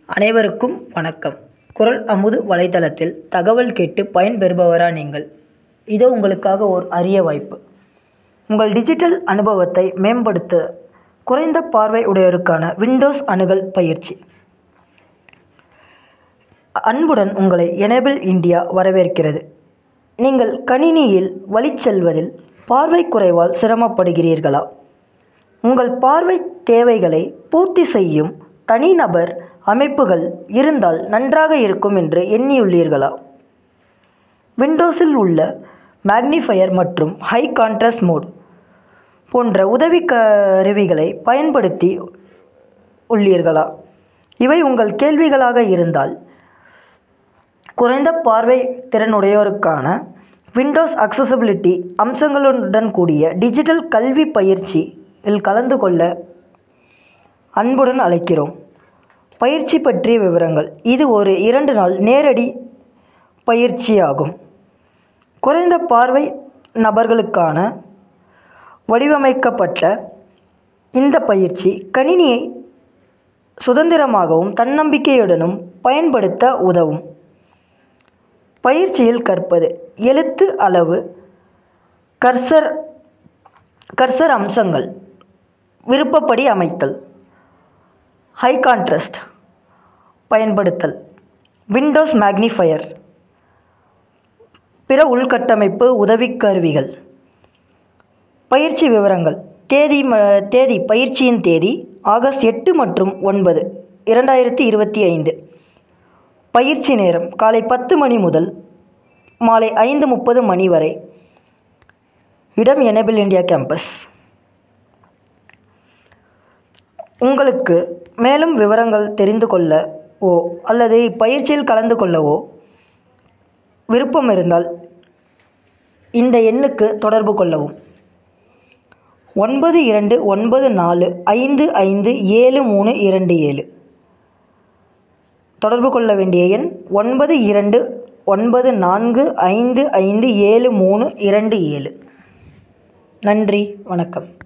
அனைவருக்கும் வணக்கம் குரல் அமுது வலைத்தளத்தில் தகவல் கேட்டு பயன்பெறுபவரா நீங்கள் இதோ உங்களுக்காக ஓர் அரிய வாய்ப்பு உங்கள் டிஜிட்டல் அனுபவத்தை மேம்படுத்த குறைந்த பார்வை உடையோருக்கான விண்டோஸ் அணுகல் பயிற்சி அன்புடன் உங்களை எனேபிள் இந்தியா வரவேற்கிறது நீங்கள் கணினியில் வழிச்செல்வதில் பார்வை குறைவால் சிரமப்படுகிறீர்களா உங்கள் பார்வை தேவைகளை பூர்த்தி செய்யும் தனிநபர் அமைப்புகள் இருந்தால் நன்றாக இருக்கும் என்று எண்ணியுள்ளீர்களா விண்டோஸில் உள்ள மேக்னிஃபையர் மற்றும் ஹை கான்ட்ராஸ்ட் மோட் போன்ற உதவி கருவிகளை பயன்படுத்தி உள்ளீர்களா இவை உங்கள் கேள்விகளாக இருந்தால் குறைந்த பார்வை திறனுடையோருக்கான விண்டோஸ் அக்சசபிலிட்டி அம்சங்களுடன் கூடிய டிஜிட்டல் கல்வி பயிற்சியில் கலந்து கொள்ள அன்புடன் அழைக்கிறோம் பயிற்சி பற்றிய விவரங்கள் இது ஒரு இரண்டு நாள் நேரடி பயிற்சியாகும் குறைந்த பார்வை நபர்களுக்கான வடிவமைக்கப்பட்ட இந்த பயிற்சி கணினியை சுதந்திரமாகவும் தன்னம்பிக்கையுடனும் பயன்படுத்த உதவும் பயிற்சியில் கற்பது எழுத்து அளவு கர்சர் கர்சர் அம்சங்கள் விருப்பப்படி அமைத்தல் ஹை கான்ட்ராஸ்ட் பயன்படுத்தல் விண்டோஸ் மேக்னிஃபையர் பிற உள்கட்டமைப்பு உதவிக் கருவிகள் பயிற்சி விவரங்கள் தேதி ம தேதி பயிற்சியின் தேதி ஆகஸ்ட் எட்டு மற்றும் ஒன்பது இரண்டாயிரத்தி இருபத்தி ஐந்து பயிற்சி நேரம் காலை பத்து மணி முதல் மாலை ஐந்து முப்பது மணி வரை இடம் எனேபிள் இந்தியா கேம்பஸ் உங்களுக்கு மேலும் விவரங்கள் தெரிந்து கொள்ளவோ அல்லது இப்பயிற்சியில் கலந்து கொள்ளவோ விருப்பம் இருந்தால் இந்த எண்ணுக்கு தொடர்பு கொள்ளவும் ஒன்பது இரண்டு ஒன்பது நாலு ஐந்து ஐந்து ஏழு மூணு இரண்டு ஏழு தொடர்பு கொள்ள வேண்டிய எண் ஒன்பது இரண்டு ஒன்பது நான்கு ஐந்து ஐந்து ஏழு மூணு இரண்டு ஏழு நன்றி வணக்கம்